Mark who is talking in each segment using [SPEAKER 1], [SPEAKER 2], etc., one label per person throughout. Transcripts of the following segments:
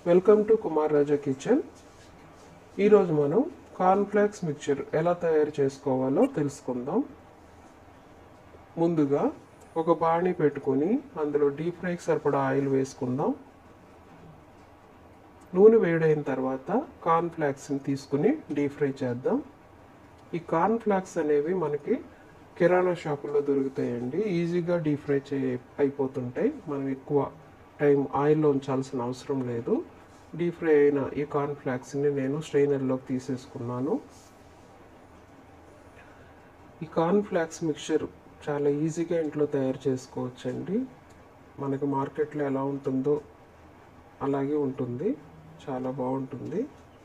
[SPEAKER 1] welcome to Kumar Raja kitchen ఈరోజు మనం cornflakes mixture ఎలా తయారు చేసుకోవాలో తెలుసుకుందాం ముందుగా ఒక బాణీ పెట్టుకొని అందులో డీప్ ఫ్రైకి సరిపడా ఆయిల్ వేసుకుందాం నూనె వేడైన తర్వాత కార్న్ ఫ్లాక్స్ని తీసుకుని డీప్ ఫ్రై చేద్దాం ఈ కార్న్ ఫ్లాక్స్ అనేవి మనకి కిరాణా షాపుల్లో దొరుకుతాయండి ఈజీగా డీప్ ఫ్రై చే అయిపోతుంటాయి మనం ఎక్కువ టైం ఆయిల్లో ఉంచాల్సిన అవసరం లేదు డీప్ ఫ్రై అయిన ఈ కార్న్ ఫ్లాక్స్ని నేను స్ట్రైనర్లోకి తీసేసుకున్నాను ఈ కార్న్ ఫ్లాక్స్ మిక్చర్ చాలా ఈజీగా ఇంట్లో తయారు చేసుకోవచ్చండి మనకి మార్కెట్లో ఎలా ఉంటుందో అలాగే ఉంటుంది చాలా బాగుంటుంది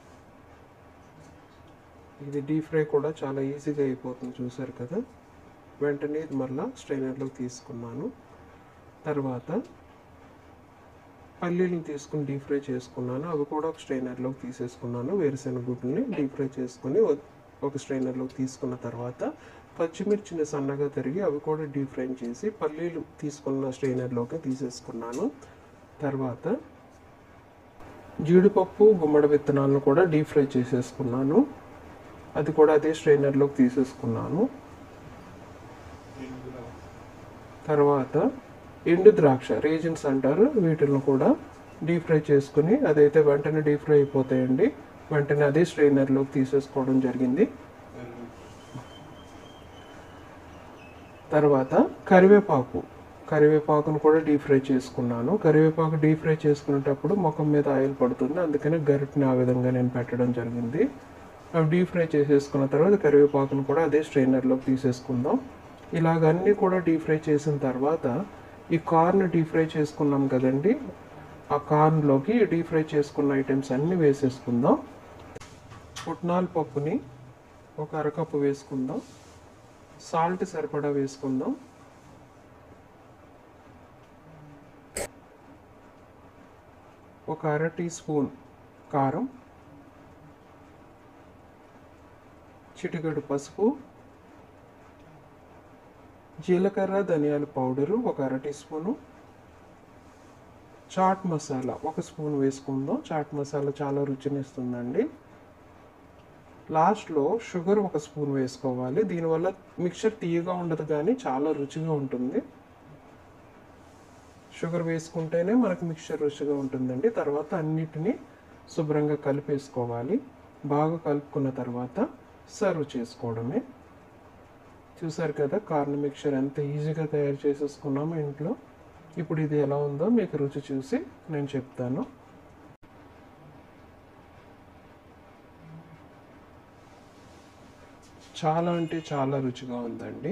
[SPEAKER 1] ఇది డీప్ ఫ్రై కూడా చాలా ఈజీగా అయిపోతుంది చూసారు కదా వెంటనే ఇది మళ్ళా స్ట్రైనర్లోకి తీసుకున్నాను తర్వాత పల్లీలను తీసుకుని డీప్ ఫ్రై చేసుకున్నాను అవి కూడా ఒక స్ట్రైనర్లోకి తీసేసుకున్నాను వేరుశెనగ గుడ్లని డీప్ ఫ్రై చేసుకుని ఒక స్ట్రైనర్లోకి తీసుకున్న తర్వాత పచ్చిమిర్చిని సన్నగా తరిగి అవి కూడా డీప్ ఫ్రై చేసి పల్లీలు తీసుకున్న స్ట్రైనర్లోకి తీసేసుకున్నాను తర్వాత జీడిపప్పు గుమ్మడి విత్తనాలను కూడా డీప్ ఫ్రై చేసేసుకున్నాను అది కూడా అదే స్ట్రైనర్లోకి తీసేసుకున్నాను తర్వాత ఎండు ద్రాక్ష రేజిన్స్ అంటారు వీటిని కూడా డీప్ ఫ్రై చేసుకుని అదైతే వెంటనే డీప్ ఫ్రై అయిపోతాయండి వెంటనే అదే స్ట్రైనర్లోకి తీసేసుకోవడం జరిగింది తర్వాత కరివేపాకు కరివేపాకును కూడా డీప్ ఫ్రై చేసుకున్నాను కరివేపాకు డీప్ ఫ్రై చేసుకునేటప్పుడు ముఖం మీద ఆయిల్ పడుతుంది అందుకని గరిటిని ఆ విధంగా నేను పెట్టడం జరిగింది అవి డీప్ ఫ్రై చేసేసుకున్న తర్వాత కరివేపాకును కూడా అదే స్ట్రైనర్లోకి తీసేసుకుందాం ఇలాగ అన్నీ కూడా డీప్ ఫ్రై చేసిన తర్వాత ఈ కార్న్ డీప్ ఫ్రై చేసుకున్నాం కదండి ఆ కార్న్లోకి డీప్ ఫ్రై చేసుకున్న ఐటమ్స్ అన్నీ వేసేసుకుందాం పుట్నాల పప్పుని ఒక అరకప్పు వేసుకుందాం సాల్ట్ సరిపడా వేసుకుందాం ఒక అర టీ స్పూన్ కారం చిటికెడు పసుపు జీలకర్ర ధనియాల పౌడరు ఒక అర టీ స్పూను చాట్ మసాలా ఒక స్పూన్ వేసుకుందాం చాట్ మసాలా చాలా రుచినిస్తుందండి లాస్ట్లో షుగర్ ఒక స్పూన్ వేసుకోవాలి దీనివల్ల మిక్చర్ తీయగా ఉండదు కానీ చాలా రుచిగా ఉంటుంది షుగర్ వేసుకుంటేనే మనకు మిక్చర్ రుచిగా ఉంటుందండి తర్వాత అన్నిటినీ శుభ్రంగా కలిపేసుకోవాలి బాగా కలుపుకున్న తర్వాత సర్వ్ చేసుకోవడమే చూసారు కదా కార్న్ మిక్చర్ ఎంత ఈజీగా తయారు చేసేసుకున్నాము ఇంట్లో ఇప్పుడు ఇది ఎలా ఉందో మీకు రుచి చూసి నేను చెప్తాను చాలా అంటే చాలా రుచిగా ఉందండి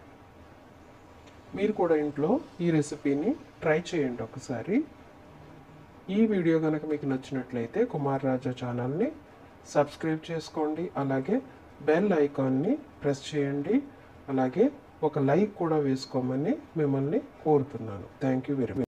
[SPEAKER 1] మీరు కూడా ఇంట్లో ఈ రెసిపీని ట్రై చేయండి ఒకసారి ఈ వీడియో కనుక మీకు నచ్చినట్లయితే కుమార్ రాజా ఛానల్ని సబ్స్క్రైబ్ చేసుకోండి అలాగే బెల్ ఐకాన్ని ప్రెస్ చేయండి అలాగే ఒక లైక్ కూడా వేసుకోమని మిమ్మల్ని కోరుతున్నాను థ్యాంక్ యూ వెరీ మచ్